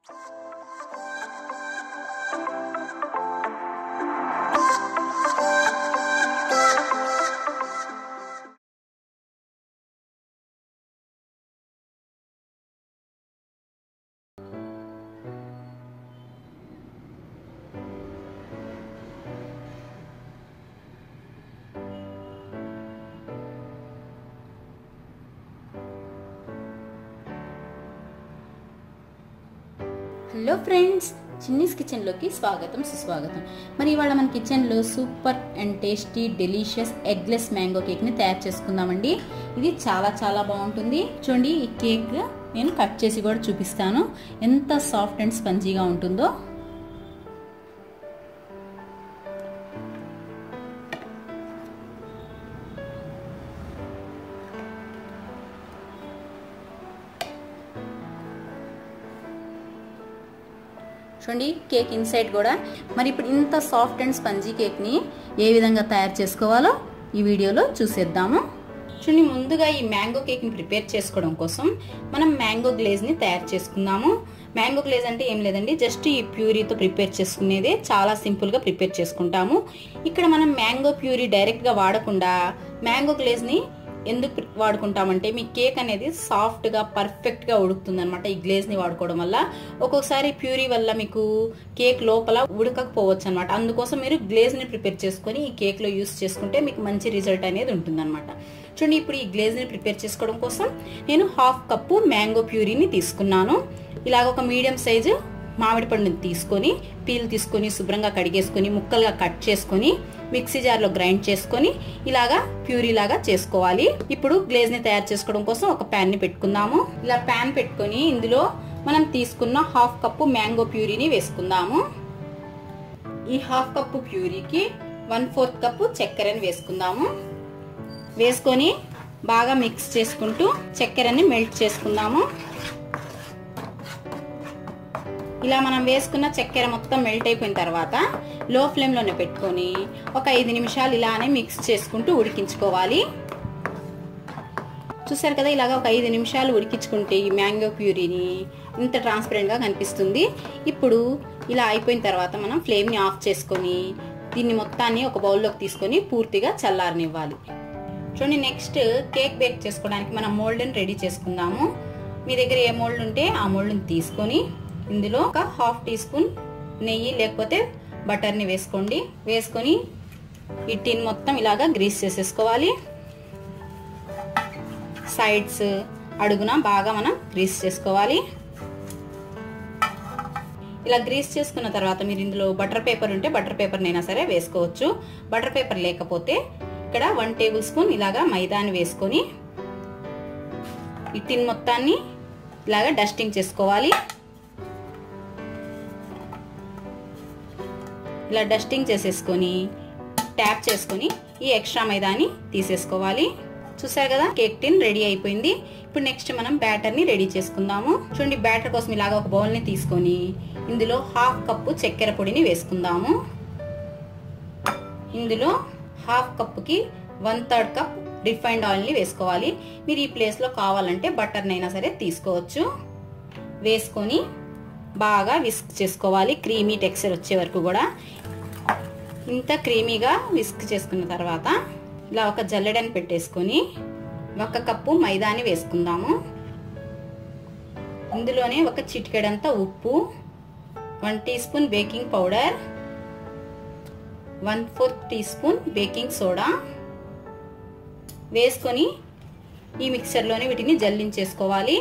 hello friends Chinni's కిచెన్లోకి స్వాగతం సుస్వాగతం మరి ఇవాళ మన కిచెన్లో super and tasty delicious eggless mango కేక్ని తయారు చేసుకుందామండి ఇది చాలా చాలా బాగుంటుంది చూడండి ఈ కేక్ నేను కట్ చేసి కూడా చూపిస్తాను ఎంత సాఫ్ట్ అండ్ స్పంజీగా ఉంటుందో చూడండి కేక్ ఇన్సైడ్ కూడా మరి ఇప్పుడు ఇంత సాఫ్ట్ అండ్ స్పంజీ కేక్ని ఏ విధంగా తయారు చేసుకోవాలో ఈ వీడియోలో చూసేద్దాము చూడండి ముందుగా ఈ మ్యాంగో కేక్ని ప్రిపేర్ చేసుకోవడం కోసం మనం మ్యాంగో గ్లేజ్ని తయారు చేసుకుందాము మ్యాంగో గ్లేజ్ అంటే ఏం లేదండి జస్ట్ ఈ ప్యూరీతో ప్రిపేర్ చేసుకునేదే చాలా సింపుల్గా ప్రిపేర్ చేసుకుంటాము ఇక్కడ మనం మ్యాంగో ప్యూరీ డైరెక్ట్గా వాడకుండా మ్యాంగో గ్లేజ్ని ఎందుకు వాడుకుంటామంటే మీ కేక్ అనేది సాఫ్ట్గా పర్ఫెక్ట్గా ఉడుకుతుంది అనమాట ఈ గ్లేజ్ని వాడుకోవడం వల్ల ఒక్కొక్కసారి ప్యూరీ వల్ల మీకు కేక్ లోపల ఉడకకపోవచ్చు అనమాట అందుకోసం మీరు గ్లేజ్ని ప్రిపేర్ చేసుకొని ఈ కేక్లో యూస్ చేసుకుంటే మీకు మంచి రిజల్ట్ అనేది ఉంటుందన్నమాట చూడండి ఇప్పుడు ఈ గ్లేజ్ని ప్రిపేర్ చేసుకోవడం కోసం నేను హాఫ్ కప్పు మ్యాంగో ప్యూరీని తీసుకున్నాను ఇలాగ ఒక మీడియం సైజు మామిడి పండుని తీసుకొని పీల్ తీసుకొని శుభ్రంగా కడిగేసుకొని ముక్కలుగా కట్ చేసుకొని మిక్సీ జార్లో గ్రైండ్ చేసుకొని ఇలాగా ప్యూరీ లాగా చేసుకోవాలి ఇప్పుడు గ్లేజ్ ని తయారు చేసుకోవడం కోసం ఒక ప్యాన్ ని పెట్టుకుందాము ఇలా ప్యాన్ పెట్టుకొని ఇందులో మనం తీసుకున్న హాఫ్ కప్పు మ్యాంగో ప్యూరీని వేసుకుందాము ఈ హాఫ్ కప్పు ప్యూరీకి వన్ ఫోర్త్ కప్పు చక్కెరని వేసుకుందాము వేసుకొని బాగా మిక్స్ చేసుకుంటూ చక్కెరని మెల్ట్ చేసుకుందాము ఇలా మనం వేసుకున్న చక్కెర మొత్తం మెల్ట్ అయిపోయిన తర్వాత లో ఫ్లేమ్లోనే పెట్టుకొని ఒక ఐదు నిమిషాలు ఇలానే మిక్స్ చేసుకుంటూ ఉడికించుకోవాలి చూసారు కదా ఇలాగ ఒక ఐదు నిమిషాలు ఉడికించుకుంటే ఈ మ్యాంగో ప్యూరీని ఇంత ట్రాన్స్పరెంట్గా కనిపిస్తుంది ఇప్పుడు ఇలా అయిపోయిన తర్వాత మనం ఫ్లేమ్ని ఆఫ్ చేసుకొని దీన్ని మొత్తాన్ని ఒక బౌల్లోకి తీసుకొని పూర్తిగా చల్లారనివ్వాలి చూడండి నెక్స్ట్ కేక్ బేక్ చేసుకోవడానికి మనం మోల్డ్ని రెడీ చేసుకుందాము మీ దగ్గర ఏ మోల్డ్ ఉంటే ఆ మోల్డ్ని తీసుకొని ఇందులో ఒక హాఫ్ టీ స్పూన్ నెయ్యి లేకపోతే బటర్ని వేసుకోండి వేసుకొని ఈ టిన్ మొత్తం ఇలాగా గ్రీస్ చేసేసుకోవాలి సైడ్స్ అడుగున బాగా మనం గ్రీస్ చేసుకోవాలి ఇలా గ్రీస్ చేసుకున్న తర్వాత మీరు ఇందులో బటర్ పేపర్ ఉంటే బటర్ పేపర్ అయినా సరే వేసుకోవచ్చు బటర్ పేపర్ లేకపోతే ఇక్కడ వన్ టేబుల్ స్పూన్ ఇలాగా మైదాని వేసుకొని ఈ టిన్ మొత్తాన్ని ఇలాగా డస్టింగ్ చేసుకోవాలి ఇలా డస్టింగ్ చేసేసుకొని ట్యాప్ చేసుకొని ఈ ఎక్స్ట్రా మైదాని తీసేసుకోవాలి చూసారు కదా కేక్ టిన్ రెడీ అయిపోయింది ఇప్పుడు నెక్స్ట్ మనం బ్యాటర్ ని రెడీ చేసుకుందాము చూడండి బ్యాటర్ కోసం ఇలాగ ఒక బౌల్ ని తీసుకొని ఇందులో హాఫ్ కప్పు చక్కెర పొడిని వేసుకుందాము ఇందులో హాఫ్ కప్పుకి వన్ థర్డ్ కప్ రిఫైన్డ్ ఆయిల్ని వేసుకోవాలి మీరు ఈ ప్లేస్లో కావాలంటే బటర్నైనా సరే తీసుకోవచ్చు వేసుకొని బాగా విస్క్ చేసుకోవాలి క్రీమీ టెక్స్చర్ వచ్చే వరకు కూడా ఇంత క్రీమీగా విస్క్ చేసుకున్న తర్వాత ఇలా ఒక జల్లెడని పెట్టేసుకొని ఒక కప్పు మైదాని వేసుకుందాము ఇందులోనే ఒక చిటికెడంత ఉప్పు one teaspoon baking powder one fourth teaspoon baking soda వేసుకొని ఈ మిక్సర్లోనే వీటిని జల్లించేసుకోవాలి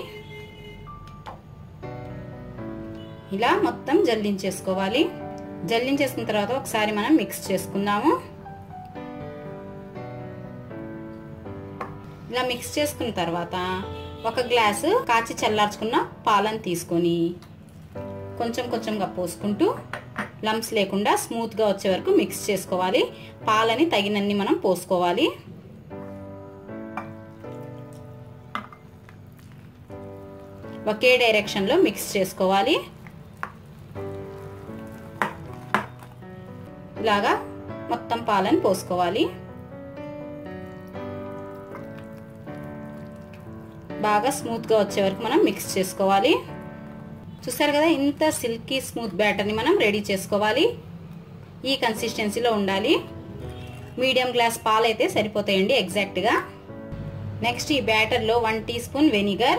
ఇలా మొత్తం జల్లించేసుకోవాలి జల్లించేసుకున్న తర్వాత ఒకసారి మనం మిక్స్ చేసుకుందాము ఇలా మిక్స్ చేసుకున్న తర్వాత ఒక గ్లాసు కాచి చల్లార్చుకున్న పాలను తీసుకొని కొంచెం కొంచెంగా పోసుకుంటూ లమ్స్ లేకుండా స్మూత్గా వచ్చే వరకు మిక్స్ చేసుకోవాలి పాలని తగినన్ని మనం పోసుకోవాలి ఒకే డైరెక్షన్లో మిక్స్ చేసుకోవాలి ఇలాగా మొత్తం పాలను పోసుకోవాలి బాగా స్మూత్గా వచ్చే వరకు మనం మిక్స్ చేసుకోవాలి చూసారు కదా ఇంత సిల్కీ స్మూత్ బ్యాటర్ని మనం రెడీ చేసుకోవాలి ఈ కన్సిస్టెన్సీలో ఉండాలి మీడియం గ్లాస్ పాలు అయితే సరిపోతాయండి ఎగ్జాక్ట్గా నెక్స్ట్ ఈ బ్యాటర్లో వన్ టీ స్పూన్ వెనిగర్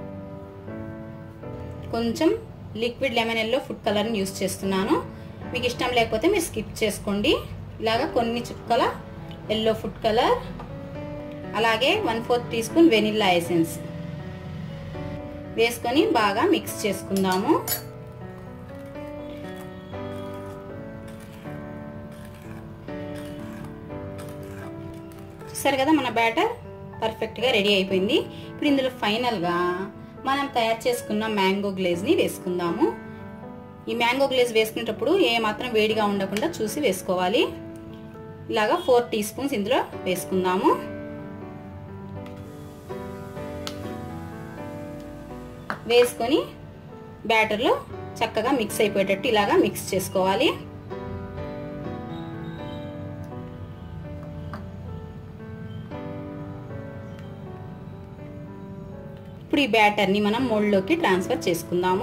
కొంచెం లిక్విడ్ లెమన్ ఎల్లో ఫుడ్ కలర్ని యూస్ చేస్తున్నాను మీకు ఇష్టం లేకపోతే మీరు స్కిప్ చేసుకోండి ఇలాగా కొన్ని చుక్కల ఎల్లో ఫుడ్ కలర్ అలాగే one fourth teaspoon vanilla essence వేసుకొని బాగా మిక్స్ చేసుకుందాము చూసారు కదా మన బ్యాటర్ పర్ఫెక్ట్గా రెడీ అయిపోయింది ఇప్పుడు ఇందులో ఫైనల్గా మనం తయారు చేసుకున్న మ్యాంగో గ్లేజ్ని వేసుకుందాము ఈ మ్యాంగో గ్లేజ్ వేసుకునేటప్పుడు ఏ మాత్రం వేడిగా ఉండకుండా చూసి వేసుకోవాలి ఇలాగా ఫోర్ టీ స్పూన్స్ ఇందులో వేసుకుందాము వేసుకొని బ్యాటర్లో చక్కగా మిక్స్ అయిపోయేటట్టు ఇలాగా మిక్స్ చేసుకోవాలి ఇప్పుడు ఈ బ్యాటర్ని మనం మోల్డ్లోకి ట్రాన్స్ఫర్ చేసుకుందాము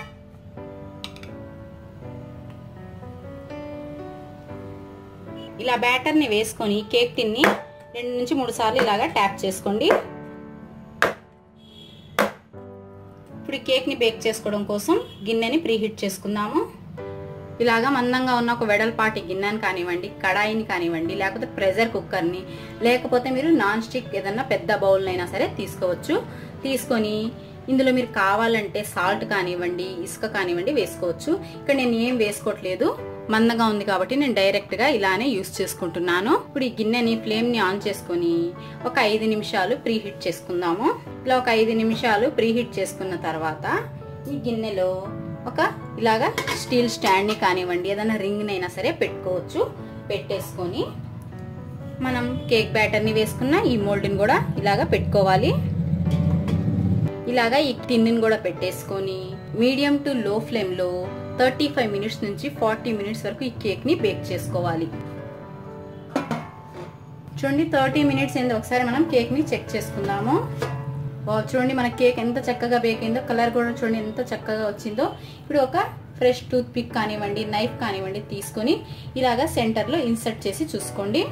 ఇలా బ్యాటర్ని వేసుకొని కేక్ టిన్ని రెండు నుంచి మూడు సార్లు ఇలాగా ట్యాప్ చేసుకోండి ఇప్పుడు ఈ కేక్ని బేక్ చేసుకోవడం కోసం గిన్నెని ప్రీహీట్ చేసుకుందాము ఇలాగా మందంగా ఉన్న ఒక వెడల్పాటి గిన్నెని కానివ్వండి కడాయిని కానివ్వండి లేకపోతే ప్రెషర్ కుక్కర్ని లేకపోతే మీరు నాన్ స్టిక్ ఏదన్నా పెద్ద బౌల్నైనా సరే తీసుకోవచ్చు తీసుకొని ఇందులో మీరు కావాలంటే సాల్ట్ కానివ్వండి ఇసుక కానివ్వండి వేసుకోవచ్చు ఇక్కడ నేను ఏం వేసుకోవట్లేదు మందంగా ఉంది కాబట్టి నేను డైరెక్ట్ గా ఇలానే యూస్ చేసుకుంటున్నాను ఇప్పుడు ఈ గిన్నెని ఫ్లేమ్ ని ఆన్ చేసుకుని ఒక ఐదు నిమిషాలు ప్రీహీట్ చేసుకుందాము ఇలా ఒక ఐదు నిమిషాలు ప్రీహీట్ చేసుకున్న తర్వాత ఈ గిన్నెలో ఒక ఇలాగా స్టీల్ స్టాండ్ ని కానివ్వండి ఏదైనా రింగ్ నైనా సరే పెట్టుకోవచ్చు పెట్టేసుకొని మనం కేక్ బ్యాటర్ ని వేసుకున్న ఈ మోల్డ్ ని కూడా ఇలాగా పెట్టుకోవాలి ఇలాగా ఈ టిన్ని కూడా పెట్టేసుకొని మీడియం టు లో ఫ్లేమ్ లో థర్టీ ఫైవ్ మినిట్స్ నుంచి ఫార్టీ మినిట్స్ వరకు ఈ కేక్ ని బేక్ చేసుకోవాలి చూడండి థర్టీ మినిట్స్ అయింది ఒకసారి మనం కేక్ ని చెక్ చేసుకుందాము చూడండి మన కేక్ ఎంత చక్కగా బేక్ అయిందో కలర్ కూడా చూడండి ఎంత చక్కగా వచ్చిందో ఇప్పుడు ఒక ఫ్రెష్ టూత్ పిక్ కానివ్వండి నైఫ్ కానివ్వండి తీసుకొని ఇలాగా సెంటర్లో ఇన్సర్ట్ చేసి చూసుకోండి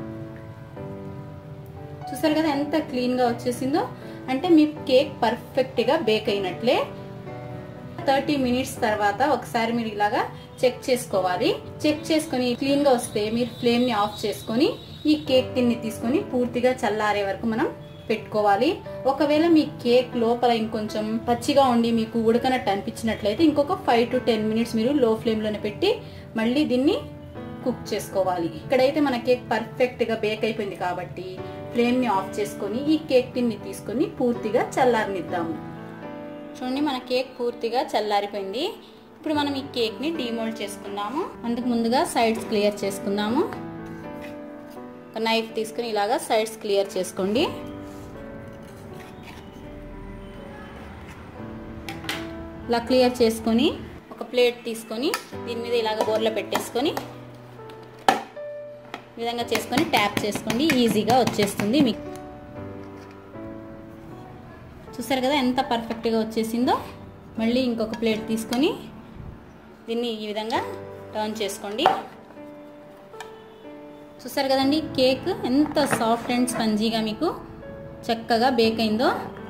చూసారు కదా ఎంత క్లీన్గా వచ్చేసిందో అంటే మీ కేక్ పర్ఫెక్ట్గా బేక్ అయినట్లే థర్టీ మినిట్స్ తర్వాత ఒకసారి మీరు ఇలాగా చెక్ చేసుకోవాలి చెక్ చేసుకుని క్లీన్ గా వస్తే మీరు ఫ్లేమ్ ని ఆఫ్ చేసుకొని ఈ కేక్ టిన్ని తీసుకొని పూర్తిగా చల్లారే వరకు మనం పెట్టుకోవాలి ఒకవేళ మీ కేక్ లోపల ఇంకొంచెం పచ్చిగా ఉండి మీకు ఉడకనట్టు అనిపించినట్లయితే ఇంకొక ఫైవ్ టు టెన్ మినిట్స్ మీరు లో ఫ్లేమ్ లోనే పెట్టి మళ్ళీ దీన్ని కుక్ చేసుకోవాలి ఇక్కడైతే మన కేక్ పర్ఫెక్ట్ గా బేక్ అయిపోయింది కాబట్టి ఫ్లేమ్ ని ఆఫ్ చేసుకొని ఈ కేక్ టిన్ని తీసుకొని పూర్తిగా చల్లారనిద్దాము చూడండి మన కేక్ పూర్తిగా చల్లారిపోయింది ఇప్పుడు మనం ఈ కేక్ని డీమోల్డ్ చేసుకుందాము అందుకు ముందుగా సైడ్స్ క్లియర్ చేసుకుందాము ఒక నైఫ్ తీసుకుని ఇలాగా సైడ్స్ క్లియర్ చేసుకోండి ఇలా క్లియర్ చేసుకొని ఒక ప్లేట్ తీసుకొని దీని మీద ఇలాగ బోర్లో పెట్టేసుకొని ఈ విధంగా చేసుకొని ట్యాప్ చేసుకోండి ఈజీగా వచ్చేస్తుంది మీకు చూసారు కదా ఎంత పర్ఫెక్ట్గా వచ్చేసిందో మళ్ళీ ఇంకొక ప్లేట్ తీసుకొని దీన్ని ఈ విధంగా టర్న్ చేసుకోండి చూసారు కదండి కేక్ ఎంత సాఫ్ట్ అండ్ స్పంజీగా మీకు చక్కగా బేక్ అయిందో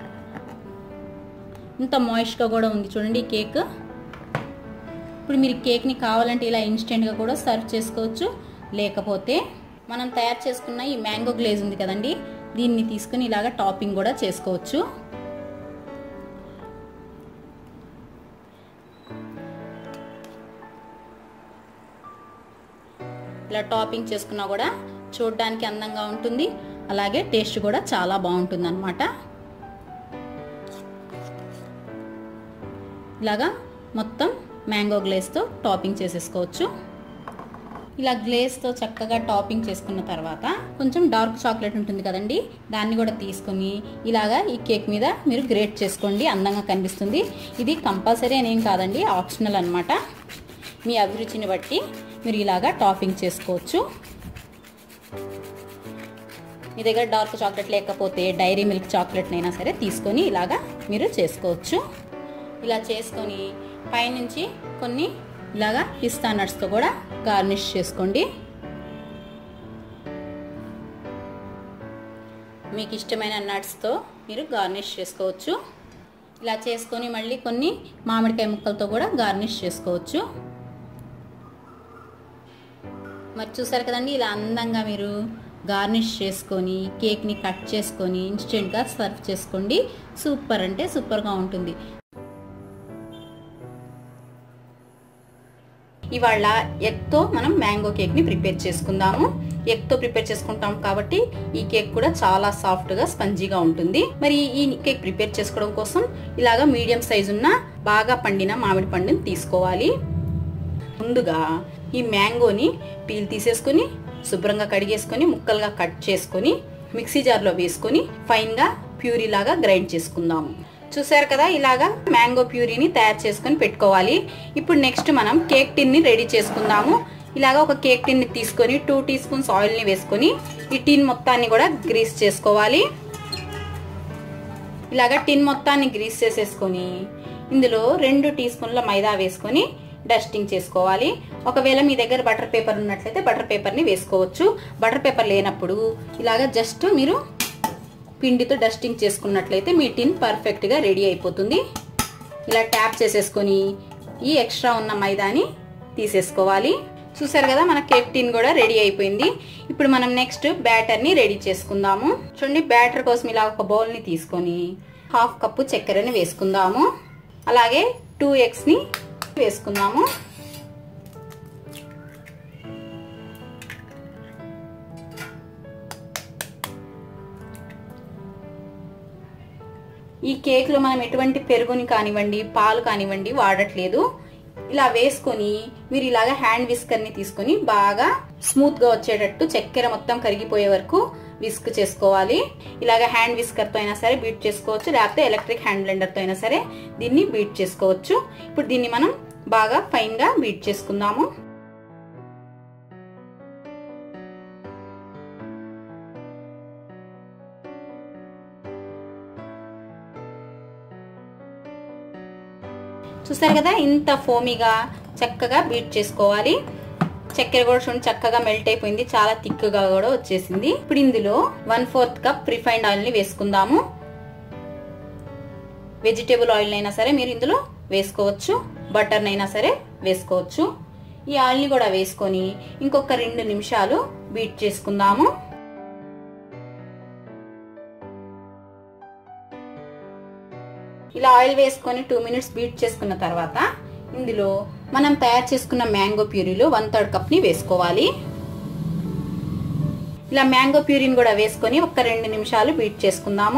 ఇంత మాయిస్ట్గా కూడా ఉంది చూడండి ఈ కేక్ ఇప్పుడు మీరు కేక్ని కావాలంటే ఇలా ఇన్స్టెంట్గా కూడా సర్వ్ చేసుకోవచ్చు లేకపోతే మనం తయారు చేసుకున్న ఈ మ్యాంగో గ్లేజ్ ఉంది కదండి దీన్ని తీసుకుని ఇలాగ టాపింగ్ కూడా చేసుకోవచ్చు ఇలా టాపింగ్ చేసుకున్నా కూడా చూడడానికి అందంగా ఉంటుంది అలాగే టేస్ట్ కూడా చాలా బాగుంటుంది అనమాట ఇలాగా మొత్తం మ్యాంగో గ్లేస్తో టాపింగ్ చేసేసుకోవచ్చు ఇలా గ్లేస్తో చక్కగా టాపింగ్ చేసుకున్న తర్వాత కొంచెం డార్క్ చాక్లెట్ ఉంటుంది కదండి దాన్ని కూడా తీసుకొని ఇలాగా ఈ కేక్ మీద మీరు గ్రేట్ చేసుకోండి అందంగా కనిపిస్తుంది ఇది కంపల్సరీ అనేం కాదండి ఆప్షనల్ అనమాట మీ అభిరుచిని బట్టి మీరు ఇలాగా టాపింగ్ చేసుకోవచ్చు మీ దగ్గర డార్క్ చాక్లెట్ లేకపోతే డైరీ మిల్క్ చాక్లెట్ అయినా సరే తీసుకొని ఇలాగా మీరు చేసుకోవచ్చు ఇలా చేసుకొని పైనుంచి కొన్ని ఇలాగా పిస్తా నట్స్తో కూడా గార్నిష్ చేసుకోండి మీకు ఇష్టమైన నట్స్తో మీరు గార్నిష్ చేసుకోవచ్చు ఇలా చేసుకొని మళ్ళీ కొన్ని మామిడికాయ ముక్కలతో కూడా గార్నిష్ చేసుకోవచ్చు మరి చూసారు కదండి ఇలా అందంగా మీరు గార్నిష్ చేసుకొని కేక్ని కట్ చేసుకొని ఇన్స్టెంట్గా సర్వ్ చేసుకోండి సూపర్ అంటే సూపర్గా ఉంటుంది ఇవాళ ఎగ్తో మనం మ్యాంగో కేక్ని ప్రిపేర్ చేసుకుందాము ఎగ్తో ప్రిపేర్ చేసుకుంటాం కాబట్టి ఈ కేక్ కూడా చాలా సాఫ్ట్గా స్పంజీగా ఉంటుంది మరి ఈ కేక్ ప్రిపేర్ చేసుకోవడం కోసం ఇలాగా మీడియం సైజు ఉన్న బాగా పండిన మామిడి పండుని తీసుకోవాలి ముందుగా ఈ మ్యాంగోని పీల్ తీసేసుకొని శుభ్రంగా కడిగేసుకొని ముక్కలుగా కట్ చేసుకొని మిక్సీ జార్లో వేసుకొని ఫైన్గా ప్యూరీ లాగా గ్రైండ్ చేసుకుందాము చూసారు కదా ఇలాగా మ్యాంగో ప్యూరీని తయారు చేసుకొని పెట్టుకోవాలి ఇప్పుడు నెక్స్ట్ మనం కేక్ టిన్ని రెడీ చేసుకుందాము ఇలాగా ఒక కేక్ టిన్ని తీసుకొని టూ టీ స్పూన్స్ ఆయిల్ని వేసుకొని ఈ టిన్ మొత్తాన్ని కూడా గ్రీస్ చేసుకోవాలి ఇలాగా టిన్ మొత్తాన్ని గ్రీస్ చేసేసుకొని ఇందులో రెండు టీ స్పూన్ల మైదా వేసుకొని డస్టింగ్ చేసుకోవాలి ఒకవేళ మీ దగ్గర బటర్ పేపర్ ఉన్నట్లయితే బటర్ పేపర్ని వేసుకోవచ్చు బటర్ పేపర్ లేనప్పుడు ఇలాగ జస్ట్ మీరు పిండితో డస్టింగ్ చేసుకున్నట్లయితే మీ టిన్ పర్ఫెక్ట్గా రెడీ అయిపోతుంది ఇలా ట్యాప్ చేసేసుకొని ఈ ఎక్స్ట్రా ఉన్న మైదాని తీసేసుకోవాలి చూసారు కదా మన కేక్ టిన్ కూడా రెడీ అయిపోయింది ఇప్పుడు మనం నెక్స్ట్ బ్యాటర్ని రెడీ చేసుకుందాము చూడండి బ్యాటర్ కోసం ఇలా ఒక బౌల్ని తీసుకొని హాఫ్ కప్పు చక్కెరని వేసుకుందాము అలాగే టూ ఎగ్స్ని వేసుకుందాము ఈ కేక్లో మనం ఎటువంటి పెరుగుని కానివ్వండి పాలు కానివ్వండి వాడట్లేదు ఇలా వేసుకొని మీరు ఇలాగ హ్యాండ్ విస్కర్ని తీసుకొని బాగా స్మూత్గా వచ్చేటట్టు చక్కెర మొత్తం కరిగిపోయే వరకు విస్క్ చేసుకోవాలి ఇలాగ హ్యాండ్ విస్కర్తో అయినా సరే బీట్ చేసుకోవచ్చు లేకపోతే ఎలక్ట్రిక్ హ్యాండ్ బ్లెండర్తో అయినా సరే దీన్ని బీట్ చేసుకోవచ్చు ఇప్పుడు దీన్ని మనం బాగా ఫైన్గా బీట్ చేసుకుందాము చూసారు కదా ఇంత ఫోమీగా చక్కగా బీట్ చేసుకోవాలి చక్కెర కూడా చూడండి చక్కగా మెల్ట్ అయిపోయింది చాలా థిక్గా కూడా వచ్చేసింది ఇప్పుడు ఇందులో వన్ ఫోర్త్ కప్ రిఫైండ్ ఆయిల్ని వేసుకుందాము వెజిటేబుల్ ఆయిల్ అయినా సరే మీరు ఇందులో వేసుకోవచ్చు బటర్ని అయినా సరే వేసుకోవచ్చు ఈ ఆయిల్ని కూడా వేసుకొని ఇంకొక రెండు నిమిషాలు బీట్ చేసుకుందాము ఇలా ఆయిల్ వేసుకొని టూ మినిట్స్ బీట్ చేసుకున్న తర్వాత ఇందులో మనం తయారు చేసుకున్న మ్యాంగో ప్యూరీలో వన్ థర్డ్ కప్ని వేసుకోవాలి ఇలా మ్యాంగో ప్యూరీని కూడా వేసుకొని ఒక రెండు నిమిషాలు బీట్ చేసుకుందాము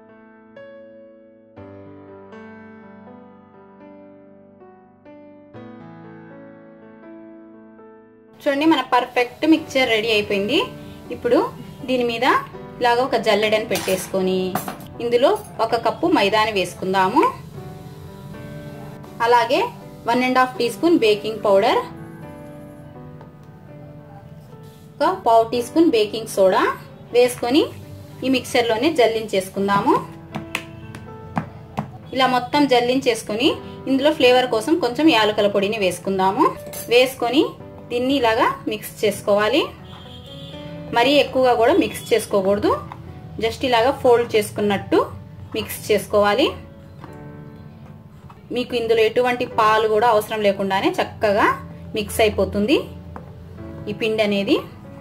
చూడండి మన పర్ఫెక్ట్ మిక్చర్ రెడీ అయిపోయింది ఇప్పుడు దీని మీద ఇలాగ ఒక జల్లెడని పెట్టేసుకొని ఇందులో ఒక కప్పు మైదాని వేసుకుందాము అలాగే one and half teaspoon baking powder ఒక పావు టీ స్పూన్ బేకింగ్ సోడా వేసుకొని ఈ మిక్సర్లోనే జల్లించేసుకుందాము ఇలా మొత్తం జల్లించేసుకొని ఇందులో ఫ్లేవర్ కోసం కొంచెం యాలకుల పొడిని వేసుకుందాము వేసుకొని దీన్ని ఇలాగా మిక్స్ చేసుకోవాలి మరీ ఎక్కువగా కూడా మిక్స్ చేసుకోకూడదు జస్ట్ ఇలాగా ఫోల్డ్ చేసుకున్నట్టు మిక్స్ చేసుకోవాలి మీకు ఇందులో ఎటువంటి పాలు కూడా అవసరం లేకుండానే చక్కగా మిక్స్ అయిపోతుంది ఈ పిండి అనేది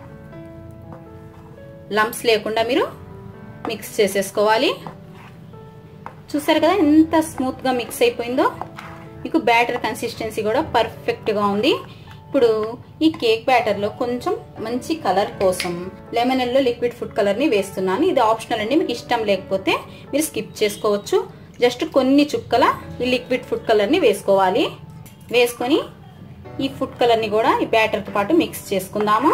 లంప్స్ లేకుండా మీరు మిక్స్ చేసేసుకోవాలి చూసారు కదా ఎంత స్మూత్గా మిక్స్ అయిపోయిందో మీకు బ్యాటర్ కన్సిస్టెన్సీ కూడా పర్ఫెక్ట్గా ఉంది ఇప్పుడు ఈ కేక్ బ్యాటర్లో కొంచెం మంచి కలర్ కోసం లెమన్ ఎల్లో లిక్విడ్ ఫుడ్ కలర్ని వేస్తున్నాను ఇది ఆప్షనల్ అండి మీకు ఇష్టం లేకపోతే మీరు స్కిప్ చేసుకోవచ్చు జస్ట్ కొన్ని చుక్కల ఈ లిక్విడ్ ఫుడ్ కలర్ని వేసుకోవాలి వేసుకొని ఈ ఫుడ్ కలర్ని కూడా ఈ బ్యాటర్తో పాటు మిక్స్ చేసుకుందాము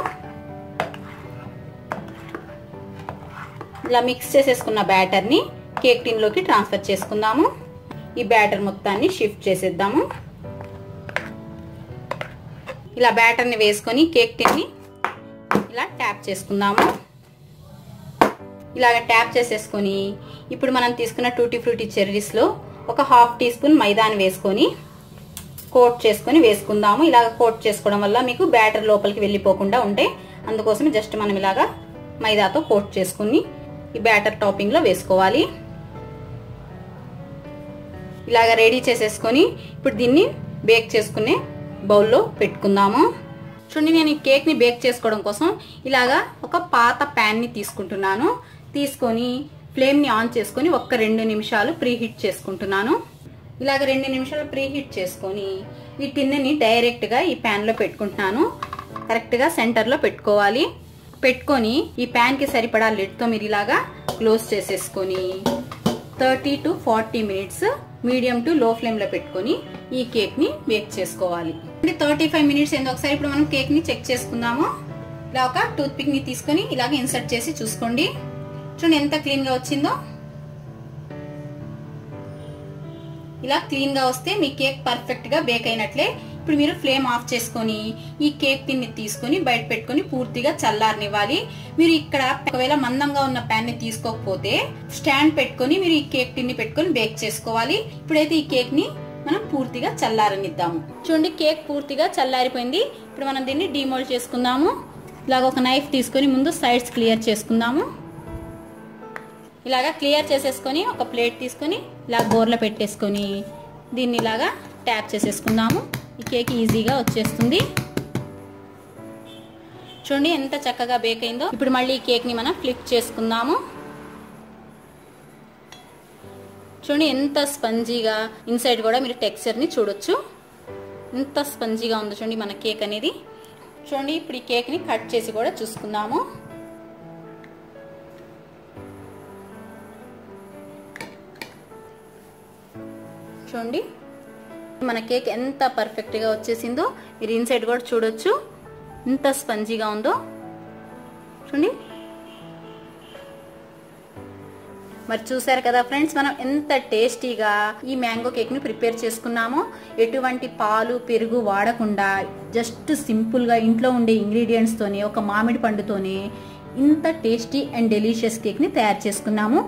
ఇలా మిక్స్ చేసేసుకున్న బ్యాటర్ని కేక్ టిన్లోకి ట్రాన్స్ఫర్ చేసుకుందాము ఈ బ్యాటర్ మొత్తాన్ని షిఫ్ట్ చేసేద్దాము ఇలా బ్యాటర్ని వేసుకొని కేక్ టిన్ని ఇలా ట్యాప్ చేసుకుందాము ఇలాగ ట్యాప్ చేసేసుకొని ఇప్పుడు మనం తీసుకున్న టూటీ ఫ్రూటీ చెర్రీస్లో ఒక హాఫ్ టీ స్పూన్ మైదాని వేసుకొని కోట్ చేసుకొని వేసుకుందాము ఇలాగ కోట్ చేసుకోవడం వల్ల మీకు బ్యాటర్ లోపలికి వెళ్ళిపోకుండా ఉంటే అందుకోసం జస్ట్ మనం ఇలాగా మైదాతో కోట్ చేసుకుని ఈ బ్యాటర్ టాపింగ్ లో వేసుకోవాలి ఇలాగ రెడీ చేసేసుకొని ఇప్పుడు దీన్ని బేక్ చేసుకునే బౌల్లో పెట్టుకుందాము చూడండి నేను ఈ కేక్ని బేక్ చేసుకోవడం కోసం ఇలాగా ఒక పాత ప్యాన్ని తీసుకుంటున్నాను తీసుకొని ఫ్లేమ్ని ఆన్ చేసుకొని ఒక్క రెండు నిమిషాలు ప్రీ హీట్ చేసుకుంటున్నాను ఇలాగ రెండు నిమిషాలు ప్రీ హీట్ చేసుకొని ఈ టిన్నెని డైరెక్ట్గా ఈ ప్యాన్లో పెట్టుకుంటున్నాను కరెక్ట్గా సెంటర్లో పెట్టుకోవాలి పెట్టుకొని ఈ ప్యాన్కి సరిపడా లిడ్తో మీరు ఇలాగా క్లోజ్ చేసేసుకొని thirty to forty minutes medium to low ఫ్లేమ్లో పెట్టుకొని ఈ కేక్ని బేక్ చేసుకోవాలి థర్టీ ఫైవ్ మినిట్స్ ఏందో ఒకసారి ఇప్పుడు మనం కేక్ని చెక్ చేసుకుందాము ఇలా ఒక టూత్ పిక్ని తీసుకొని ఇలాగ ఇన్సర్ట్ చేసి చూసుకోండి చూడండి ఎంత క్లీన్గా వచ్చిందో ఇలా క్లీన్ గా వస్తే మీ కేక్ పర్ఫెక్ట్ గా బేక్ అయినట్లే ఇప్పుడు మీరు ఫ్లేమ్ ఆఫ్ చేసుకొని ఈ కేక్ టిన్ని తీసుకొని బయట పెట్టుకొని పూర్తిగా చల్లారనివ్వాలి మీరు ఇక్కడ ఒకవేళ మందంగా ఉన్న ప్యాన్ ని తీసుకోకపోతే స్టాండ్ పెట్టుకొని మీరు ఈ కేక్ టిన్ని పెట్టుకొని బేక్ చేసుకోవాలి ఇప్పుడైతే ఈ కేక్ ని మనం పూర్తిగా చల్లారనిద్దాము చూడండి కేక్ పూర్తిగా చల్లారిపోయింది ఇప్పుడు మనం దీన్ని డిమోల్డ్ చేసుకుందాము ఇలాగ ఒక నైఫ్ తీసుకొని ముందు సైడ్స్ క్లియర్ చేసుకుందాము ఇలాగా క్లియర్ చేసేసుకొని ఒక ప్లేట్ తీసుకొని ఇలా బోర్లో పెట్టేసుకొని దీన్ని ఇలాగా ట్యాప్ చేసేసుకుందాము ఈ కేక్ ఈజీగా వచ్చేస్తుంది చూడండి ఎంత చక్కగా బేక్ అయిందో ఇప్పుడు మళ్ళీ ఈ కేక్ని మనం ఫ్లిప్ చేసుకుందాము చూడండి ఎంత స్పంజీగా ఇన్సైడ్ కూడా మీరు టెక్స్చర్ని చూడొచ్చు ఎంత స్పంజీగా ఉందో చూడండి మన కేక్ అనేది చూడండి ఇప్పుడు ఈ కేక్ని కట్ చేసి కూడా చూసుకుందాము చూడండి మన కేక్ ఎంత పర్ఫెక్ట్గా వచ్చేసిందో మీరు ఇన్సైడ్ కూడా చూడొచ్చు ఎంత స్పంజీగా ఉందో చూడండి మరి చూసారు కదా ఫ్రెండ్స్ మనం ఎంత టేస్టీగా ఈ మ్యాంగో కేక్ ని ప్రిపేర్ చేసుకున్నామో ఎటువంటి పాలు పెరుగు వాడకుండా జస్ట్ సింపుల్ గా ఇంట్లో ఉండే ఇంగ్రీడియంట్స్ తోనే ఒక మామిడి పండుతోనే ఇంత టేస్టీ అండ్ డెలిషియస్ కేక్ ని తయారు చేసుకున్నాము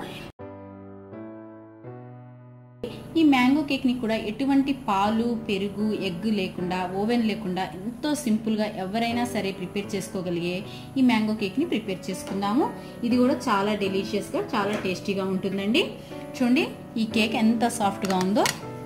ఈ మ్యాంగో కేక్ని కూడా ఎటువంటి పాలు పెరుగు ఎగ్ లేకుండా ఓవెన్ లేకుండా ఎంతో సింపుల్గా ఎవరైనా సరే ప్రిపేర్ చేసుకోగలిగే ఈ మ్యాంగో కేక్ని ప్రిపేర్ చేసుకుందాము ఇది కూడా చాలా డెలిషియస్గా చాలా టేస్టీగా ఉంటుందండి చూడండి ఈ కేక్ ఎంత సాఫ్ట్గా ఉందో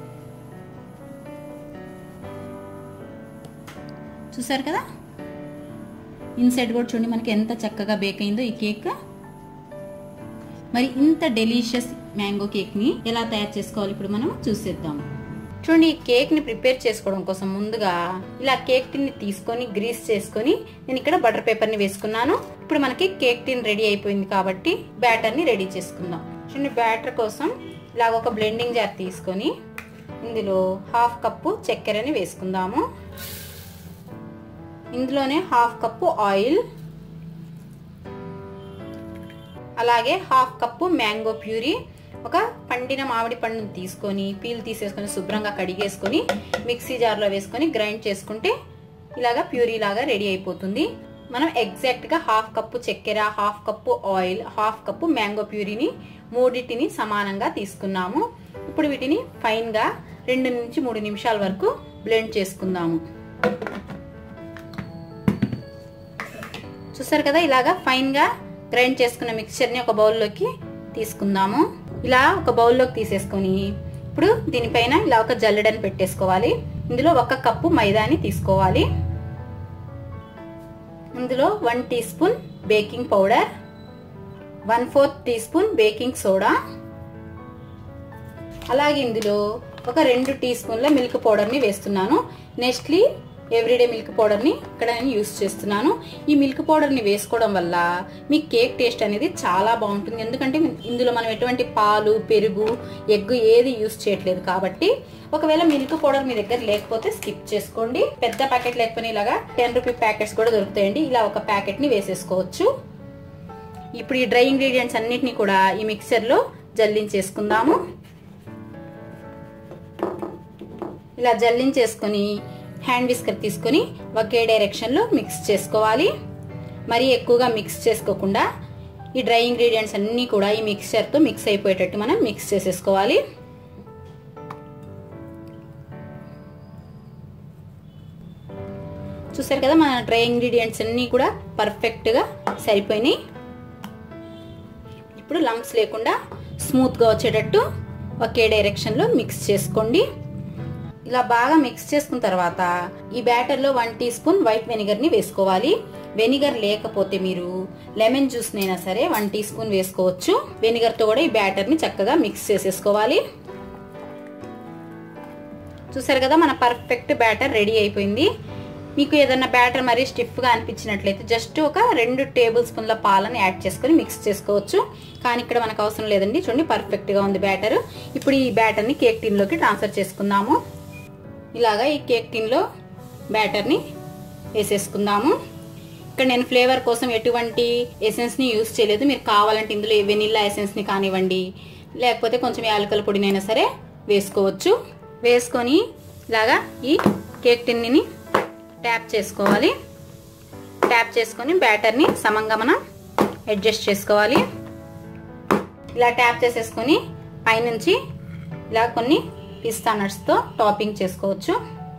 చూసారు కదా ఇన్సైడ్ కూడా చూడండి మనకి ఎంత చక్కగా బేక్ అయిందో ఈ కేక్ మరి ఇంత డెలిషియస్ మ్యాంగో కేక్ని ఎలా తయారు చేసుకోవాలి ఇప్పుడు మనం చూసేద్దాం చూడండి ఈ కేక్ని ప్రిపేర్ చేసుకోవడం కోసం ముందుగా ఇలా కేక్ టిన్ని తీసుకొని గ్రీస్ చేసుకొని నేను ఇక్కడ బటర్ పేపర్ని వేసుకున్నాను ఇప్పుడు మనకి కేక్ టిన్ రెడీ అయిపోయింది కాబట్టి బ్యాటర్ని రెడీ చేసుకుందాం చూడండి బ్యాటర్ కోసం ఇలాగ ఒక బ్లెండింగ్ జార్ తీసుకొని ఇందులో హాఫ్ కప్పు చక్కెరని వేసుకుందాము ఇందులోనే హాఫ్ కప్పు ఆయిల్ అలాగే హాఫ్ కప్పు మ్యాంగో ప్యూరీ ఒక పండిన మామిడి పండుని తీసుకొని పీల్ తీసేసుకొని శుభ్రంగా కడిగేసుకొని మిక్సీ జార్లో వేసుకొని గ్రైండ్ చేసుకుంటే ఇలాగా ప్యూరీ లాగా రెడీ అయిపోతుంది మనం ఎగ్జాక్ట్గా హాఫ్ కప్పు చక్కెర half cup oil half cup mango ప్యూరీని మూడింటిని సమానంగా తీసుకున్నాము ఇప్పుడు వీటిని ఫైన్గా రెండు నుంచి మూడు నిమిషాల వరకు బ్లెండ్ చేసుకుందాము చూసారు కదా ఇలాగా ఫైన్గా గ్రైండ్ చేసుకున్న మిక్చర్ని ఒక బౌల్లోకి తీసుకుందాము ఇలా ఒక బౌల్లోకి తీసేసుకొని ఇప్పుడు దీనిపైన ఇలా ఒక జల్లెడని పెట్టేసుకోవాలి ఇందులో ఒక కప్పు మైదాని తీసుకోవాలి ఇందులో one teaspoon baking powder one fourth teaspoon baking soda అలాగే ఇందులో ఒక రెండు టీ స్పూన్ల మిల్క్ పౌడర్ని వేస్తున్నాను నెక్స్ట్లీ ఎవ్రీడే మిల్క్ పౌడర్ని ఇక్కడ నేను యూస్ చేస్తున్నాను ఈ మిల్క్ పౌడర్ని వేసుకోవడం వల్ల మీ కేక్ టేస్ట్ అనేది చాలా బాగుంటుంది ఎందుకంటే ఇందులో మనం ఎటువంటి పాలు పెరుగు ఎగ్ ఏది యూస్ చేయట్లేదు కాబట్టి ఒకవేళ మిల్క్ పౌడర్ మీ దగ్గర లేకపోతే స్కిప్ చేసుకోండి పెద్ద ప్యాకెట్ లేకపోయినా ఇలాగా టెన్ రూపీ ప్యాకెట్స్ కూడా దొరుకుతాయండి ఇలా ఒక ప్యాకెట్ని వేసేసుకోవచ్చు ఇప్పుడు ఈ డ్రై ఇంగ్రీడియంట్స్ అన్నిటిని కూడా ఈ మిక్సర్లో జల్లించేసుకుందాము ఇలా జల్లించేసుకొని హ్యాండ్ విస్కర్ తీసుకొని ఒకే డైరెక్షన్లో మిక్స్ చేసుకోవాలి మరీ ఎక్కువగా మిక్స్ చేసుకోకుండా ఈ డ్రై ఇంగ్రీడియంట్స్ అన్నీ కూడా ఈ మిక్చర్తో మిక్స్ అయిపోయేటట్టు మనం మిక్స్ చేసేసుకోవాలి చూసారు కదా మన డ్రై ఇంగ్రీడియంట్స్ అన్నీ కూడా పర్ఫెక్ట్గా సరిపోయినాయి ఇప్పుడు లంప్స్ లేకుండా స్మూత్గా వచ్చేటట్టు ఒకే డైరెక్షన్లో మిక్స్ చేసుకోండి ఇలా బాగా మిక్స్ చేసుకున్న తర్వాత ఈ బ్యాటర్లో వన్ టీ స్పూన్ వైట్ వెనిగర్ని వేసుకోవాలి వెనిగర్ లేకపోతే మీరు లెమన్ జ్యూస్నైనా సరే వన్ టీ స్పూన్ వేసుకోవచ్చు వెనిగర్తో కూడా ఈ బ్యాటర్ని చక్కగా మిక్స్ చేసేసుకోవాలి చూసారు కదా మన పర్ఫెక్ట్ బ్యాటర్ రెడీ అయిపోయింది మీకు ఏదైనా బ్యాటర్ మరీ స్టిఫ్గా అనిపించినట్లయితే జస్ట్ ఒక రెండు టేబుల్ స్పూన్ల పాలను యాడ్ చేసుకొని మిక్స్ చేసుకోవచ్చు కానీ ఇక్కడ మనకు అవసరం లేదండి చూడండి పర్ఫెక్ట్గా ఉంది బ్యాటర్ ఇప్పుడు ఈ బ్యాటర్ని కేక్ టిన్లోకి ట్రాన్స్ఫర్ చేసుకుందాము ఇలాగా ఈ కేక్ టిన్లో బ్యాటర్ని వేసేసుకుందాము ఇక్కడ నేను ఫ్లేవర్ కోసం ఎటువంటి ఎసెన్స్ని యూస్ చేయలేదు మీరు కావాలంటే ఇందులో వెనిల్లా ఎసెన్స్ని కానివ్వండి లేకపోతే కొంచెం యాలకల పొడినైనా సరే వేసుకోవచ్చు వేసుకొని ఇలాగా ఈ కేక్ టిన్ని ట్యాప్ చేసుకోవాలి ట్యాప్ చేసుకొని బ్యాటర్ని సమంగా మనం అడ్జస్ట్ చేసుకోవాలి ఇలా ట్యాప్ చేసేసుకొని పైనుంచి ఇలా కొన్ని పిస్తా నట్స్తో టాపింగ్ చేసుకోవచ్చు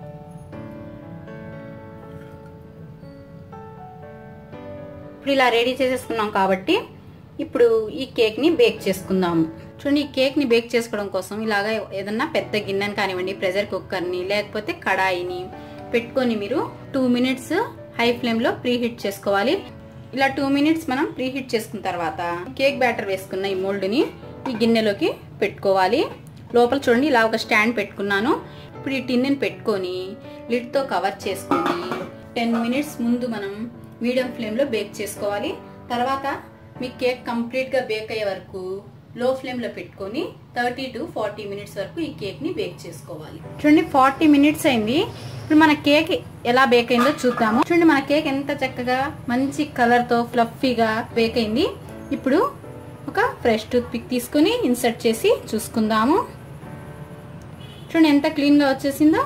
ఇప్పుడు ఇలా రెడీ చేసేసుకున్నాం కాబట్టి ఇప్పుడు ఈ కేక్ని బేక్ చేసుకుందాము చూడండి ఈ కేక్ని బేక్ చేసుకోవడం కోసం ఇలాగ ఏదన్నా పెద్ద గిన్నెని కానివ్వండి ప్రెషర్ కుక్కర్ని లేకపోతే కడాయిని పెట్టుకొని మీరు టూ మినిట్స్ హై ఫ్లేమ్లో ప్రీ హీట్ చేసుకోవాలి ఇలా టూ మినిట్స్ మనం ప్రీ హీట్ చేసుకున్న తర్వాత కేక్ బ్యాటర్ వేసుకున్న ఈ మోల్డ్ని ఈ గిన్నెలోకి పెట్టుకోవాలి లోపల చూడండి ఇలా ఒక స్టాండ్ పెట్టుకున్నాను ఇప్పుడు ఈ టిన్ని పెట్టుకొని లిడ్తో కవర్ చేసుకొని టెన్ మినిట్స్ ముందు మనం మీడియం ఫ్లేమ్లో బేక్ చేసుకోవాలి తర్వాత మీ కేక్ కంప్లీట్గా బేక్ అయ్యే వరకు లో ఫ్లేమ్లో పెట్టుకొని థర్టీ టు ఫార్టీ మినిట్స్ వరకు ఈ కేక్ని బేక్ చేసుకోవాలి చూడండి ఫార్టీ మినిట్స్ అయింది ఇప్పుడు మన కేక్ ఎలా బేక్ అయిందో చూద్దాము చూడండి మన కేక్ ఎంత చక్కగా మంచి కలర్తో ఫ్లఫీగా బేక్ అయింది ఇప్పుడు ఒక ఫ్రెష్ టూత్ పిక్ తీసుకొని ఇన్సర్ట్ చేసి చూసుకుందాము చూడండి ఎంత క్లీన్గా వచ్చేసిందో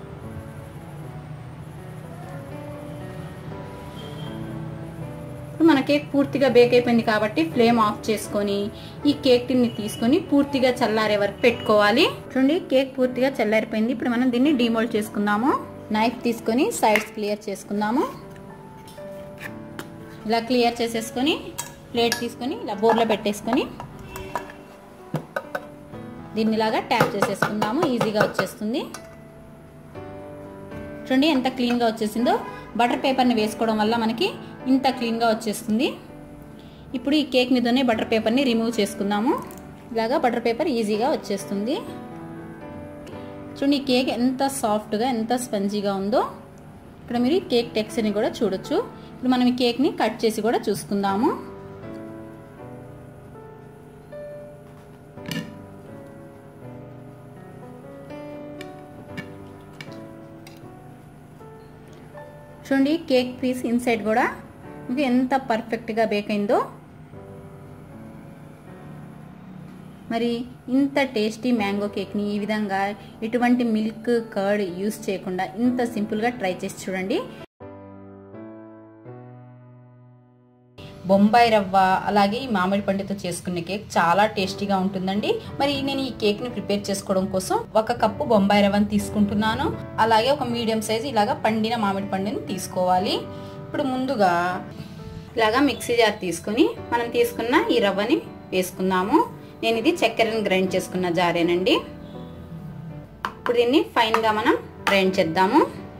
మన కేక్ పూర్తిగా బేక్ అయిపోయింది కాబట్టి ఫ్లేమ్ ఆఫ్ చేసుకొని ఈ కేక్ టిన్ని తీసుకొని పూర్తిగా చల్లారే వరకు పెట్టుకోవాలి చూడండి కేక్ పూర్తిగా చల్లారిపోయింది ఇప్పుడు మనం దీన్ని డిమోల్డ్ చేసుకుందాము నైఫ్ తీసుకొని సైడ్స్ క్లియర్ చేసుకుందాము ఇలా క్లియర్ చేసేసుకొని ప్లేట్ తీసుకొని ఇలా బోర్లో పెట్టేసుకొని దీన్ని ఇలాగా ట్యాప్ చేసేసుకుందాము ఈజీగా వచ్చేస్తుంది చూడండి ఎంత క్లీన్గా వచ్చేసిందో బటర్ పేపర్ని వేసుకోవడం వల్ల మనకి ఇంత క్లీన్గా వచ్చేస్తుంది ఇప్పుడు ఈ కేక్ మీదనే బటర్ పేపర్ని రిమూవ్ చేసుకుందాము ఇలాగా బటర్ పేపర్ ఈజీగా వచ్చేస్తుంది చూడండి ఈ కేక్ ఎంత సాఫ్ట్గా ఎంత స్పంజీగా ఉందో ఇక్కడ మీరు ఈ కేక్ టెక్స్చర్ని కూడా చూడొచ్చు ఇప్పుడు మనం ఈ కేక్ని కట్ చేసి కూడా చూసుకుందాము చూడండి కేక్ పీస్ ఇన్సైడ్ కూడా మీకు ఎంత పర్ఫెక్ట్గా బేక్ అయిందో మరి ఇంత టేస్టీ మ్యాంగో కేక్ని ఈ విధంగా ఎటువంటి మిల్క్ కర్డ్ యూస్ చేయకుండా ఇంత సింపుల్గా ట్రై చేసి చూడండి బొంబాయి రవ్వ అలాగే ఈ మామిడి పండుతో చేసుకునే కేక్ చాలా టేస్టీగా ఉంటుందండి మరి నేను ఈ కేక్ ని ప్రిపేర్ చేసుకోవడం కోసం ఒక కప్పు బొంబాయి రవ్వని తీసుకుంటున్నాను అలాగే ఒక మీడియం సైజ్ ఇలాగా పండిన మామిడి పండుని తీసుకోవాలి ఇప్పుడు ముందుగా ఇలాగా మిక్సీ జార్ తీసుకొని మనం తీసుకున్న ఈ రవ్వని వేసుకుందాము నేను ఇది చక్కెరని గ్రైండ్ చేసుకున్న జారేనండి ఇప్పుడు దీన్ని ఫైన్గా మనం గ్రైండ్ చేద్దాము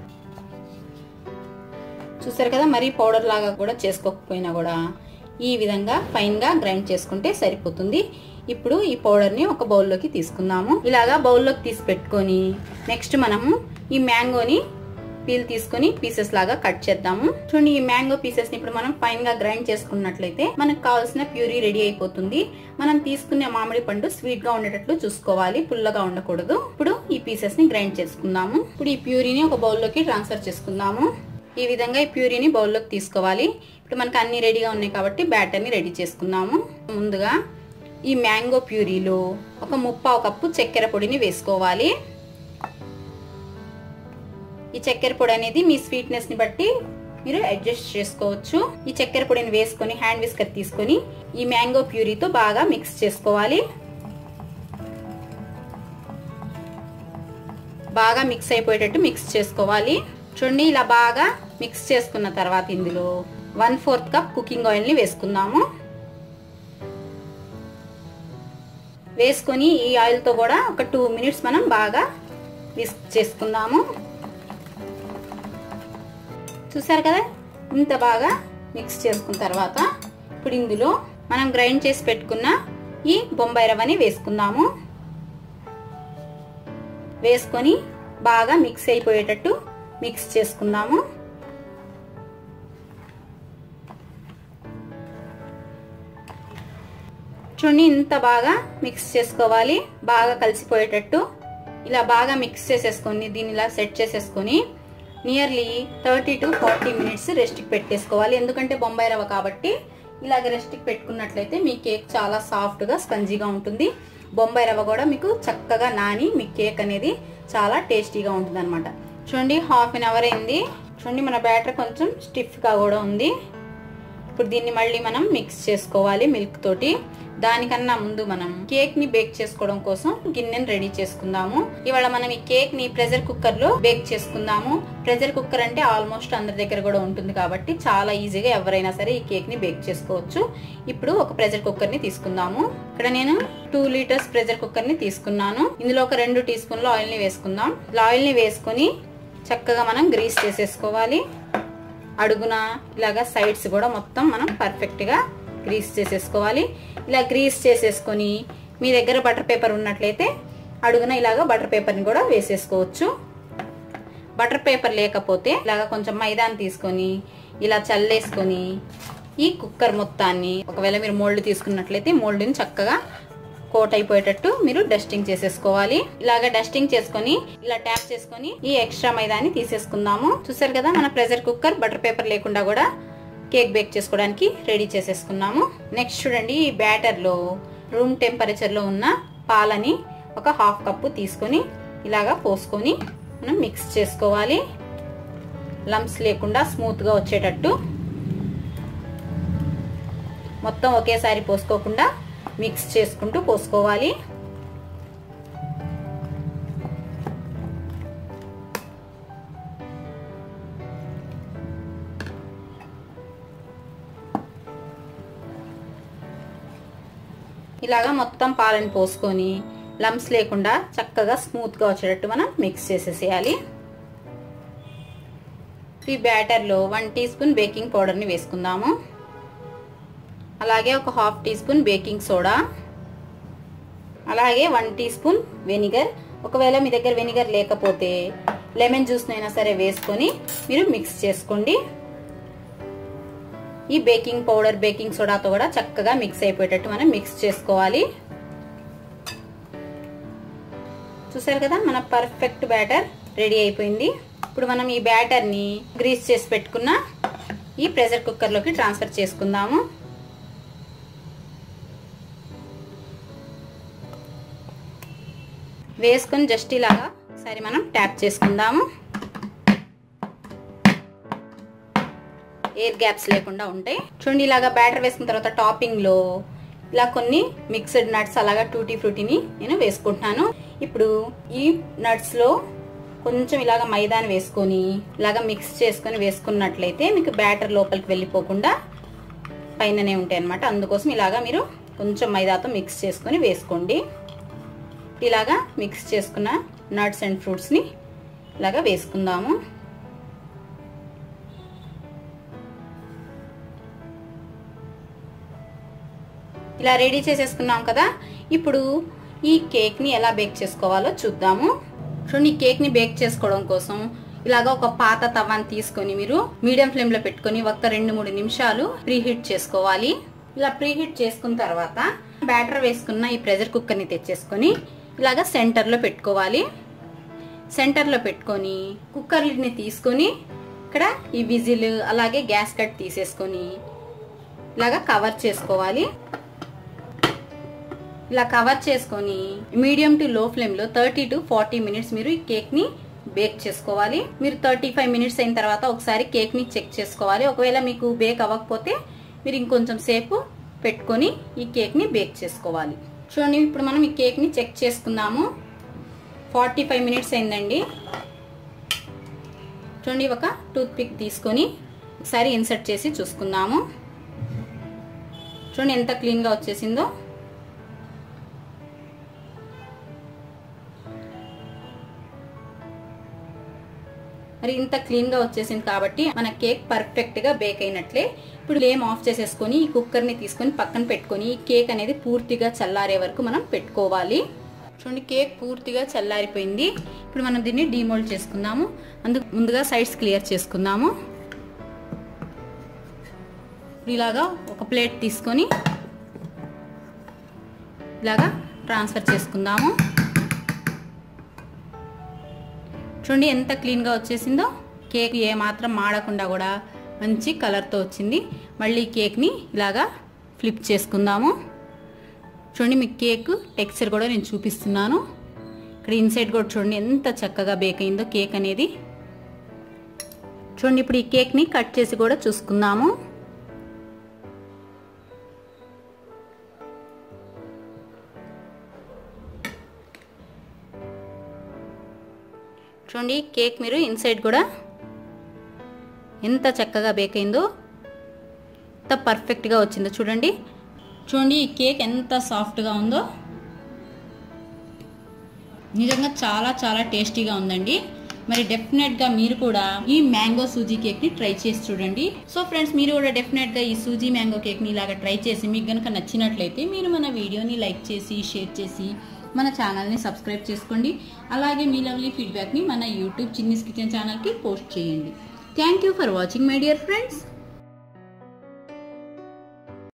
చూసారు కదా మరీ పౌడర్ లాగా కూడా చేసుకోకపోయినా కూడా ఈ విధంగా ఫైన్గా గ్రైండ్ చేసుకుంటే సరిపోతుంది ఇప్పుడు ఈ పౌడర్ని ఒక బౌల్లోకి తీసుకుందాము ఇలాగా బౌల్లోకి తీసి పెట్టుకొని నెక్స్ట్ మనము ఈ మ్యాంగోని పీల్ తీసుకొని పీసెస్ లాగా కట్ చేద్దాము చూడండి ఈ మ్యాంగో పీసెస్ ని ఇప్పుడు మనం ఫైన్ గా గ్రైండ్ చేసుకున్నట్లయితే మనకు కావాల్సిన ప్యూరీ రెడీ అయిపోతుంది మనం తీసుకునే మామిడి పండు స్వీట్ గా ఉండేటట్లు చూసుకోవాలి పుల్లగా ఉండకూడదు ఇప్పుడు ఈ పీసెస్ ని గ్రైండ్ చేసుకుందాము ఇప్పుడు ఈ ప్యూరీని ఒక బౌల్లోకి ట్రాన్స్ఫర్ చేసుకుందాము ఈ విధంగా ఈ ప్యూరీని బౌల్లోకి తీసుకోవాలి ఇప్పుడు మనకు అన్ని రెడీగా ఉన్నాయి కాబట్టి బ్యాటర్ని రెడీ చేసుకుందాము ముందుగా ఈ మ్యాంగో ప్యూరీలో ఒక ముప్పావు కప్పు చక్కెర పొడిని వేసుకోవాలి ఈ చక్కెర పొడి అనేది మీ స్వీట్నెస్ ని బట్టి మీరు అడ్జస్ట్ చేసుకోవచ్చు ఈ చక్కెర పొడిని వేసుకొని హ్యాండ్ విస్కర్ తీసుకొని ఈ మ్యాంగో ప్యూరీతో బాగా మిక్స్ చేసుకోవాలి బాగా మిక్స్ అయిపోయేటట్టు మిక్స్ చేసుకోవాలి చూడండి ఇలా బాగా మిక్స్ చేసుకున్న తర్వాత ఇందులో వన్ ఫోర్త్ కప్ కుకింగ్ ఆయిల్ని వేసుకుందాము వేసుకొని ఈ ఆయిల్తో కూడా ఒక టూ మినిట్స్ మనం బాగా విస్క్ చేసుకుందాము చూసారు కదా ఇంత బాగా మిక్స్ చేసుకున్న తర్వాత ఇప్పుడు ఇందులో మనం గ్రైండ్ చేసి పెట్టుకున్న ఈ బొంబాయి రవ్వని వేసుకుందాము వేసుకొని బాగా మిక్స్ అయిపోయేటట్టు మిక్స్ చేసుకుందాము చూడండి ఇంత బాగా మిక్స్ చేసుకోవాలి బాగా కలిసిపోయేటట్టు ఇలా బాగా మిక్స్ చేసేసుకొని దీన్ని ఇలా సెట్ చేసేసుకొని nearly thirty to forty minutes రెస్ట్కి పెట్టేసుకోవాలి ఎందుకంటే బొంబాయి రవ్వ కాబట్టి ఇలాగ రెస్ట్కి పెట్టుకున్నట్లయితే మీ కేక్ చాలా సాఫ్ట్గా స్పంజీగా ఉంటుంది బొంబాయి రవ్వ కూడా మీకు చక్కగా నాని మీ కేక్ అనేది చాలా టేస్టీగా ఉంటుంది అనమాట చూడండి హాఫ్ అన్ అవర్ అయింది చూడండి మన బ్యాటర్ కొంచెం స్టిఫ్గా కూడా ఉంది ఇప్పుడు దీన్ని మళ్ళీ మనం మిక్స్ చేసుకోవాలి మిల్క్ తోటి దానికన్నా ముందు మనం కేక్ ని బేక్ చేసుకోవడం కోసం గిన్నెని రెడీ చేసుకుందాము ఇవాళ మనం ఈ కేక్ ని ప్రెషర్ కుక్కర్ లో బేక్ చేసుకుందాము ప్రెషర్ కుక్కర్ అంటే ఆల్మోస్ట్ అందరి దగ్గర కూడా ఉంటుంది కాబట్టి చాలా ఈజీగా ఎవరైనా సరే ఈ కేక్ ని బేక్ చేసుకోవచ్చు ఇప్పుడు ఒక ప్రెషర్ కుక్కర్ ని తీసుకుందాము ఇక్కడ నేను టూ లీటర్స్ ప్రెషర్ కుక్కర్ ని తీసుకున్నాను ఇందులో ఒక రెండు టీ స్పూన్ల ఆయిల్ ని వేసుకుందాం ఆయిల్ ని వేసుకొని చక్కగా మనం గ్రీస్ చేసేసుకోవాలి అడుగున ఇలాగా సైడ్స్ కూడా మొత్తం మనం పర్ఫెక్ట్గా గ్రీస్ చేసేసుకోవాలి ఇలా గ్రీస్ చేసేసుకొని మీ దగ్గర బటర్ పేపర్ ఉన్నట్లయితే అడుగున ఇలాగ బటర్ పేపర్ని కూడా వేసేసుకోవచ్చు బటర్ పేపర్ లేకపోతే ఇలాగ కొంచెం మైదాన్ తీసుకొని ఇలా చల్లేసుకొని ఈ కుక్కర్ మొత్తాన్ని ఒకవేళ మీరు మోల్డ్ తీసుకున్నట్లయితే మోల్డ్ని చక్కగా కోట్ అయిపోయేటట్టు మీరు డస్టింగ్ చేసేసుకోవాలి ఇలాగ డస్టింగ్ చేసుకొని ఇలా ట్యాప్ చేసుకొని ఈ ఎక్స్ట్రా మైదాని తీసేసుకుందాము చూసారు కదా మన ప్రెషర్ కుక్కర్ బటర్ పేపర్ లేకుండా కూడా కేక్ బేక్ చేసుకోవడానికి రెడీ చేసేసుకున్నాము నెక్స్ట్ చూడండి ఈ బ్యాటర్లో రూమ్ టెంపరేచర్లో ఉన్న పాలని ఒక హాఫ్ కప్పు తీసుకొని ఇలాగా పోసుకొని మనం మిక్స్ చేసుకోవాలి లంప్స్ లేకుండా స్మూత్గా వచ్చేటట్టు మొత్తం ఒకేసారి పోసుకోకుండా మిక్స్ చేసుకుంటూ పోసుకోవాలి ఇలాగా మొత్తం పాలని పోసుకొని లమ్స్ లేకుండా చక్కగా స్మూత్గా వచ్చేటట్టు మనం మిక్స్ చేసేసేయాలి ఈ బ్యాటర్లో వన్ టీ స్పూన్ బేకింగ్ పౌడర్ని వేసుకుందాము అలాగే ఒక half teaspoon baking soda అలాగే వన్ టీ స్పూన్ వెనిగర్ ఒకవేళ మీ దగ్గర వెనిగర్ లేకపోతే లెమన్ జ్యూస్నైనా సరే వేసుకొని మీరు మిక్స్ చేసుకోండి ఈ బేకింగ్ పౌడర్ బేకింగ్ సోడాతో కూడా చక్కగా మిక్స్ అయిపోయేటట్టు మనం మిక్స్ చేసుకోవాలి చూసారు కదా మన పర్ఫెక్ట్ బ్యాటర్ రెడీ అయిపోయింది ఇప్పుడు మనం ఈ బ్యాటర్ని గ్రీస్ చేసి పెట్టుకున్న ఈ ప్రెషర్ కుక్కర్లోకి ట్రాన్స్ఫర్ చేసుకుందాము వేసుకొని జస్ట్ ఇలాగా ఒకసారి మనం ట్యాప్ చేసుకుందాము ఎయిర్ గ్యాప్స్ లేకుండా ఉంటాయి చూడండి ఇలాగా బ్యాటర్ వేసుకున్న తర్వాత టాపింగ్లో ఇలా కొన్ని మిక్స్డ్ నట్స్ అలాగా టూటీ ఫ్రూటీని నేను వేసుకుంటున్నాను ఇప్పుడు ఈ నట్స్లో కొంచెం ఇలాగ మైదాని వేసుకొని ఇలాగ మిక్స్ చేసుకొని వేసుకున్నట్లయితే మీకు బ్యాటర్ లోపలికి వెళ్ళిపోకుండా పైననే ఉంటాయి అనమాట అందుకోసం ఇలాగా మీరు కొంచెం మైదాతో మిక్స్ చేసుకొని వేసుకోండి ఇలాగా మిక్స్ చేసుకున్న నట్స్ అండ్ ఫ్రూట్స్ని ఇలాగా వేసుకుందాము ఇలా రెడీ చేసేసుకున్నాం కదా ఇప్పుడు ఈ కేక్ని ఎలా బేక్ చేసుకోవాలో చూద్దాము చూడండి ఈ కేక్ని బేక్ చేసుకోవడం కోసం ఇలాగ ఒక పాత తవ్వాన్ని తీసుకొని మీరు మీడియం ఫ్లేమ్లో పెట్టుకొని ఒక రెండు మూడు నిమిషాలు ప్రీహీట్ చేసుకోవాలి ఇలా ప్రీహీట్ చేసుకున్న తర్వాత బ్యాటర్ వేసుకున్న ఈ ప్రెషర్ కుక్కర్ని తెచ్చేసుకొని ఇలాగ సెంటర్లో పెట్టుకోవాలి సెంటర్లో పెట్టుకొని కుక్కర్ లిడ్ని తీసుకొని ఇక్కడ ఈ విజిల్ అలాగే గ్యాస్ కట్ తీసేసుకొని ఇలాగా కవర్ చేసుకోవాలి ఇలా కవర్ చేసుకొని మీడియం టు లో ఫ్లేమ్లో థర్టీ టు ఫార్టీ మినిట్స్ మీరు ఈ కేక్ని బేక్ చేసుకోవాలి మీరు థర్టీ ఫైవ్ మినిట్స్ అయిన తర్వాత ఒకసారి కేక్ని చెక్ చేసుకోవాలి ఒకవేళ మీకు బేక్ అవ్వకపోతే మీరు ఇంకొంచెం సేపు పెట్టుకొని ఈ కేక్ని బేక్ చేసుకోవాలి చూడండి ఇప్పుడు మనం ఈ కేక్ని చెక్ చేసుకుందాము ఫార్టీ ఫైవ్ మినిట్స్ అయిందండి చూడండి ఒక టూత్ పిక్ తీసుకొని ఒకసారి ఇన్సర్ట్ చేసి చూసుకుందాము చూడండి ఎంత క్లీన్గా వచ్చేసిందో మరి ఇంత క్లీన్గా వచ్చేసింది కాబట్టి మన కేక్ పర్ఫెక్ట్గా బేక్ అయినట్లే ఇప్పుడు ఫ్లేమ్ ఆఫ్ చేసేసుకొని ఈ కుక్కర్ని తీసుకొని పక్కన పెట్టుకొని ఈ కేక్ అనేది పూర్తిగా చల్లారే వరకు మనం పెట్టుకోవాలి చూడండి కేక్ పూర్తిగా చల్లారిపోయింది ఇప్పుడు మనం దీన్ని డీమోల్డ్ చేసుకుందాము అందుకు ముందుగా సైడ్స్ క్లియర్ చేసుకుందాము ఇప్పుడు ఇలాగా ఒక ప్లేట్ తీసుకొని ఇలాగా ట్రాన్స్ఫర్ చేసుకుందాము చూడండి ఎంత క్లీన్గా వచ్చేసిందో కేక్ ఏ మాత్రం మాడకుండా కూడా మంచి కలర్తో వచ్చింది మళ్ళీ కేక్ని ఇలాగా ఫ్లిప్ చేసుకుందాము చూడండి మీకు కేక్ టెక్స్చర్ కూడా నేను చూపిస్తున్నాను ఇక్కడ ఇన్సైడ్ కూడా చూడండి ఎంత చక్కగా బేక్ అయిందో కేక్ అనేది చూడండి ఇప్పుడు ఈ కేక్ని కట్ చేసి కూడా చూసుకుందాము చూడండి కేక్ మీరు ఇన్సైడ్ కూడా ఎంత చక్కగా బేక్ అయిందో ఎంత పర్ఫెక్ట్గా వచ్చిందో చూడండి చూడండి ఈ కేక్ ఎంత సాఫ్ట్గా ఉందో నిజంగా చాలా చాలా టేస్టీగా ఉందండి మరి డెఫినెట్గా మీరు కూడా ఈ మ్యాంగో సూజీ కేక్ని ట్రై చేసి చూడండి సో ఫ్రెండ్స్ మీరు కూడా డెఫినెట్గా ఈ సూజీ మ్యాంగో కేక్ని ఇలాగ ట్రై చేసి మీకు కనుక నచ్చినట్లయితే మీరు మన వీడియోని లైక్ చేసి షేర్ చేసి మన ఛానల్ని సబ్స్క్రైబ్ చేసుకోండి అలాగే మీ లవ్లీ ఫీడ్బ్యాక్ని మన యూట్యూబ్ చిన్నీస్ కిచెన్ ఛానల్కి పోస్ట్ చేయండి thank you for watching my dear friends